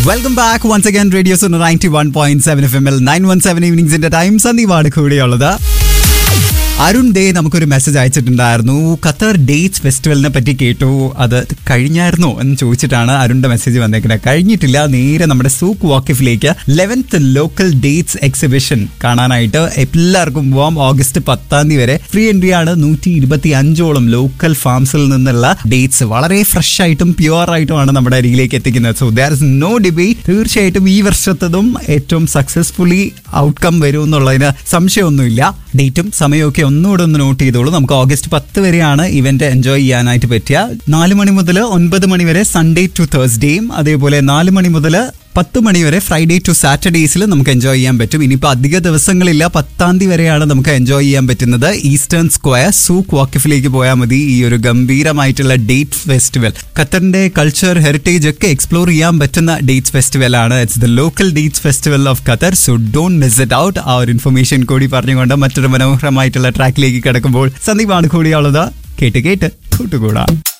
welcome back once again radio zone ninety one point seven F M L nine one seven ഈവനിങ്സിന്റെ time സന്ദീപാണ് കൂടെയുള്ളത് അരുൺ ദേ നമുക്കൊരു message അയച്ചിട്ടുണ്ടായിരുന്നു ഖത്തർ ഡേറ്റ്സ് ഫെസ്റ്റിവലിനെ പറ്റി കേട്ടു അത് കഴിഞ്ഞായിരുന്നോ എന്ന് ചോദിച്ചിട്ടാണ് അരുണിന്റെ മെസ്സേജ് വന്നേക്കുന്നത് കഴിഞ്ഞിട്ടില്ല നേരെ നമ്മുടെ സൂക്ക് വാക്കിഫിലേക്ക് ലെവൻത്ത് ലോക്കൽ ഡേറ്റ്സ് എക്സിബിഷൻ കാണാനായിട്ട് എല്ലാവർക്കും പോവാം ഓഗസ്റ്റ് പത്താം തീയതി വരെ ഫ്രീ എൻട്രി ആണ് നൂറ്റി ഇരുപത്തി അഞ്ചോളം ലോക്കൽ ഫാംസിൽ നിന്നുള്ള ഡേറ്റ്സ് വളരെ ഫ്രഷ് ആയിട്ടും പ്യുവർ ആയിട്ടുമാണ് നമ്മുടെ അരികിലേക്ക് എത്തിക്കുന്നത് so there is no debate തീർച്ചയായിട്ടും ഈ വർഷത്തതും ഏറ്റവും സക്സസ്ഫുള്ളി ഔട്ട്കം വരും എന്നുള്ളതിന് സംശയമൊന്നുമില്ല ഡേറ്റും സമയമൊക്കെ ഒന്നുകൂടെ ഒന്ന് നോട്ട് ചെയ്തോളൂ നമുക്ക് ഓഗസ്റ്റ് പത്ത് വരെയാണ് ഇവന്റ് എൻജോയ് ചെയ്യാനായിട്ട് പറ്റിയ നാല് മണി മുതൽ ഒൻപത് മണി വരെ സൺഡേ ടു തേഴ്സ്ഡേയും അതേപോലെ നാല് മണി മുതൽ പത്ത് മണി വരെ ഫ്രൈഡേ ടു സാറ്റർഡേസിൽ നമുക്ക് എൻജോയ് ചെയ്യാൻ പറ്റും ഇനിയിപ്പോൾ അധിക ദിവസങ്ങളില്ല പത്താം തീയതി വരെയാണ് നമുക്ക് എൻജോയ് ചെയ്യാൻ പറ്റുന്നത് ഈസ്റ്റേൺ സ്ക്വയർ സൂക്ക് വാക്കിഫിലേക്ക് പോയാൽ മതി ഈ ഒരു ഗംഭീരമായിട്ടുള്ള ഡേറ്റ് ഫെസ്റ്റിവൽ ഖത്തറിന്റെ കൾച്ചർ ഹെറിറ്റേജ് ഒക്കെ എക്സ്പ്ലോർ ചെയ്യാൻ പറ്റുന്ന ഡേറ്റ്സ് ഫെസ്റ്റിവൽ ആണ് it's the local dates festival of Qatar so don't miss it out ആ ഒരു ഇൻഫർമേഷൻ കൂടി പറഞ്ഞുകൊണ്ട് മറ്റൊരു മനോഹരമായിട്ടുള്ള ട്രാക്കിലേക്ക് കിടക്കുമ്പോൾ സന്ദീപാണ് കൂടിയുള്ളത് കേട്ട് കേട്ട് കൂട്ടുകൂടാം